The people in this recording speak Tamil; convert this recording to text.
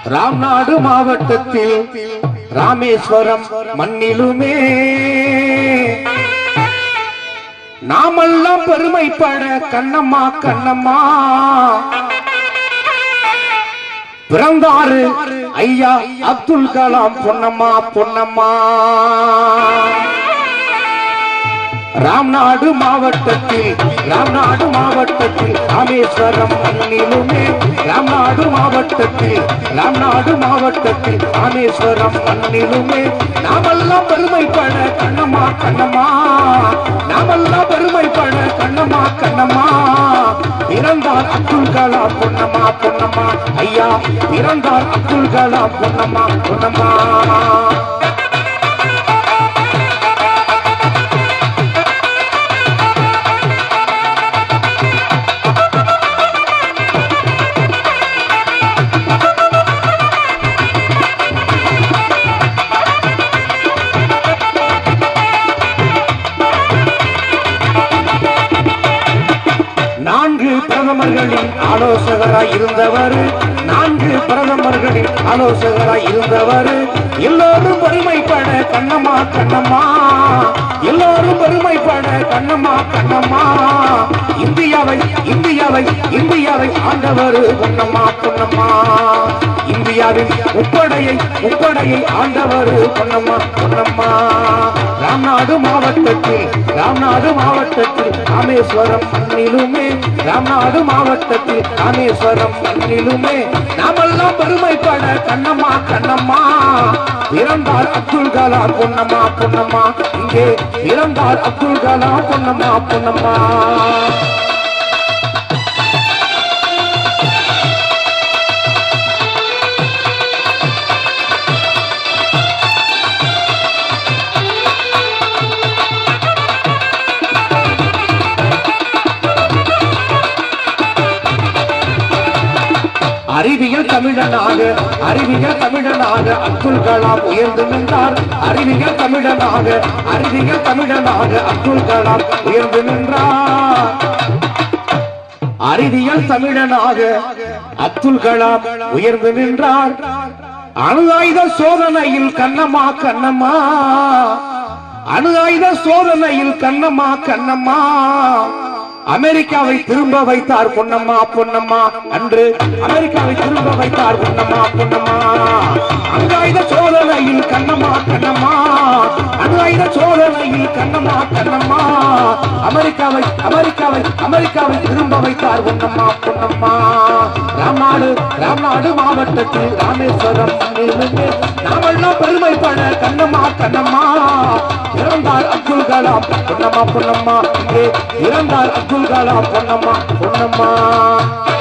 ராம்நாடு மாவட்டத்தில் ராமேஸ்வரம் மண்ணிலுமே நாமெல்லாம் பெருமைப்பட கண்ணம்மா கண்ணம்மா பிறந்தாரு ஐயா அப்துல் கலாம் பொன்னம்மா பொன்னம்மா ராம்நாடு மாவட்டத்தில் ராம்நாடு மாவட்டத்தில் ராமேஸ்வரம் மண்ணிலுமே ராம்நாடு மாவட்டத்தில் ராம்நாடு மாவட்டத்தில் ராமேஸ்வரம் மண்ணிலுமே நாமெல்லாம் பெருமைப்பட கண்ணம்மா கண்ணம்மா நாமெல்லாம் பெருமைப்பட கண்ணம்மா கண்ணம்மா பிறந்தார் அப்துல் கலாம் பொன்னம்மா பொன்னம்மா ஐயா பிறந்தார் அப்துல் கலாம் பொன்னம்மா பொன்னம்மா நான்கு பிரதமர்களின் ஆலோசகராய் இருந்தவர் நான்கு பிரதமர்களின் ஆலோசகராய் இருந்தவர் எல்லோரும் பெருமைப்பட கண்ணம்மா கண்ணம்மா எல்லோரும் பெருமைப்பட கண்ணம்மா கண்ணம்மா இந்தியாவை இந்தியாவை இந்தியாவை ஆண்டவர் பொன்னம்மா பொன்னம்மா இந்தியாவின் முப்படையை முப்படையை ஆண்டவர் பொன்னம்மா பொன்னம்மா ராம்நாடு மாவட்டத்தில் ராம்நாடு மாவட்டத்தில் ராமேஸ்வரம் மண்ணிலுமே ராம்நாடு மாவட்டத்தில் ராமேஸ்வரம் மண்ணிலுமே நாமெல்லாம் பெருமைப்பட கண்ணம்மா கண்ணம்மா பிறந்தார் அப்துல் கலாம் பொன்னம்மா பொன்னம்மா இங்கே பிறந்தார் அப்துல் கலாம் பொன்னம்மா பொன்னம்மா அறிவியல் தமிழனாக அறிவியல் தமிழனாக அப்துல் கலாம் உயர்ந்து நின்றார் அறிவியல் தமிழனாக அறிவியல் தமிழனாக அப்துல் கலாம் உயர்ந்து நின்றார் அறிவியல் தமிழனாக அப்துல் கலாம் உயர்ந்து நின்றார் அணு ஆயுத சோதனையில் கண்ணம்மா கண்ணம்மா அணு ஆயுத சோதனையில் கண்ணம்மா கண்ணம்மா அமெரிக்காவை திரும்ப வைத்தார் பொன்னம்மா பொன்னம்மா அன்று அமெரிக்காவை திரும்ப வைத்தார் பொன்னம்மா பொன்னம்மா அங்காயுத சோதனையில் கண்ணம்மா கண்ணம்மா அங்காயுத சோதனையில் கண்ணம்மா கண்ணம்மா அமெரிக்காவை அமெரிக்காவை அமெரிக்காவை திரும்ப வைத்தார் பொன்னம்மா பொன்னம்மா ராம்நாடு ராம்நாடு மாவட்டத்தில் ராமேஸ்வரம் மண்ணிலுமே நாமெல்லாம் பெருமைப்பட கண்ணம்மா கண்ணம்மா இறந்தார் அப்துல் கலாம் பொன்னம்மா பொன்னம்மா இங்கே இறந்தார் அப்துல் கலாம் பொன்னம்மா பொன்னம்மா